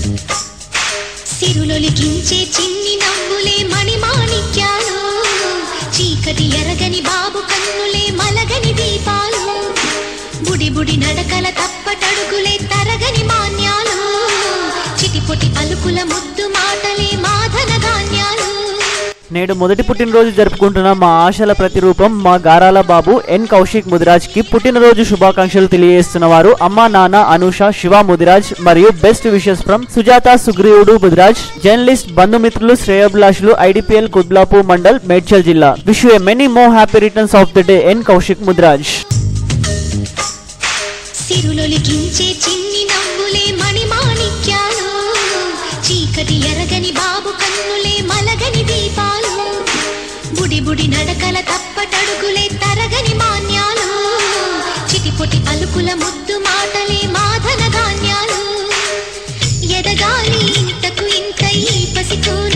సిరులొలికించే చిన్ని నవ్వులే మణిమాణిక్యాలు చీకటి ఎరగని బాబు కన్నులే మలగని దీపాలు బుడి బుడి నడకల తప్పటడుగులే తరగని మాన్యాలు చిటిపొటి పలుకుల ముద్దు మాటలే మాధన ధాన్యాలు నేడు మొదటి పుట్టినరోజు జరుపుకుంటున్న మా ఆశల ప్రతిరూపం మా గారాల బాబు ఎన్ కౌశిక్ ముదిరాజ్ కి పుట్టినరోజు శుభాకాంక్షలు తెలియజేస్తున్న వారు అమ్మా నాన్న అనూష శివ ముదిరాజ్ మరియు బెస్ట్ విషెస్ ఫ్రమ్ సుజాత సుగ్రీవుడు ముదిరాజ్ జర్నలిస్ట్ బంధుమిత్రులు శ్రేయోభిలాషులు ఐడిపిఎల్ కుద్లాపు మండల్ మేడ్చల్ జిల్లా wish you many more happy returns of the day N Kaushik Mudiraj సిరులొలికించే చిన్ని నవ్వులే మణిమాణిక్యాలు చీకటి ఎరగని బాబు కన్నులే మలగని దీపాలు బుడి బుడి నడకల తప్పటడుగులే తరగని మాన్యాలు చిటిపొటి పలుకుల ముద్దు మాటలే మాధన ధాన్యాలు ఎదగాలి ఇంతకు ఇంత ఈ పసికూన